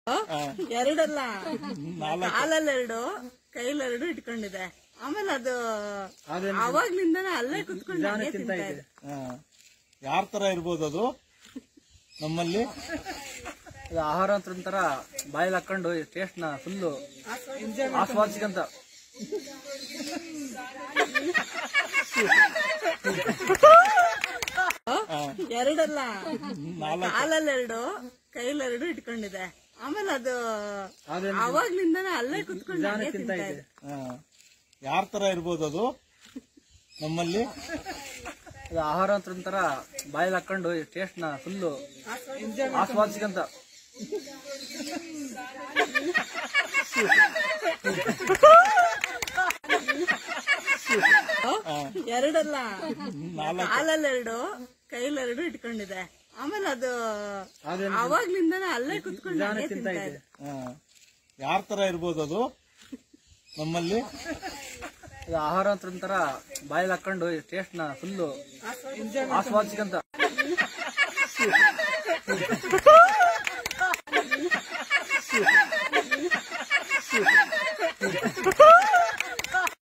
ಎರಡಲ್ಲ ಕಾಲಲ್ಲೆರಡು ಕೈಲೆರಡು ಇಟ್ಕೊಂಡಿದೆ ಆಮೇಲೆ ಅದು ಅವಾಗ್ಲಿಂದಾನೆ ಅಲ್ಲೇ ಕುತ್ಕೊಂಡು ಹಂಗೆ ತಿಂತಾ ಇದೆ ಯಾರ ತರ ಇರ್ಬೋದು ಅದು ನಮ್ಮಲ್ಲಿ ಇದು ಆಹಾರ ಅಂತ ಒಂಥರ ಬಾಯಲ್ಲಿ ಹಾಕೊಂಡು ಟೇಸ್ಟ್ ನ ಫುಲ್ಲು ಆಸ್ವಾದಿಸಿಕಂತ ಎರಡಲ್ಲ ಕಾಲಲ್ಲೆರಡು ಕೈಲೆರಡು ಇಟ್ಕೊಂಡಿದೆ ಆಮೇಲೆ ಅದು ಅವಾಗ್ಲಿಂದಾನೆ ಅಲ್ಲೇ ಕುತ್ಕೊಂಡು ಹಂಗೆ ತಿಂತಾ ಇದೆ ಯಾರ ತರ ಇರ್ಬೋದು ಅದು ನಮ್ಮಲ್ಲಿ ಇದು ಆಹಾರ ಅಂತ ಒಂಥರ ಬಾಯಲ್ಲಿ ಹಾಕೊಂಡು ಟೇಸ್ಟ್ ನ ಫುಲ್ಲು ಆಸ್ವಾದಿಸಿಕಂತ ಎರಡಲ್ಲ ಕಾಲಲ್ಲೆರಡು ಕೈಲೆರಡು ಇಟ್ಕೊಂಡಿದೆ ಆಮೇಲೆ ಅದು ಅವಾಗ್ಲಿಂದಾನೆ ಅಲ್ಲೇ ಕುತ್ಕೊಂಡು ಹಂಗೆ ತಿಂತಾ ಇದೆ ಯಾರ ತರ ಇರ್ಬೋದು ಅದು ನಮ್ಮಲ್ಲಿ ಇದು ಆಹಾರ ಅಂತ ಒಂಥರ ಬಾಯಲ್ಲಿ ಹಾಕೊಂಡು ಟೇಸ್ಟ್ ನ ಫುಲ್ಲು ಆಸ್ವಾದಿಸಿಕಂತ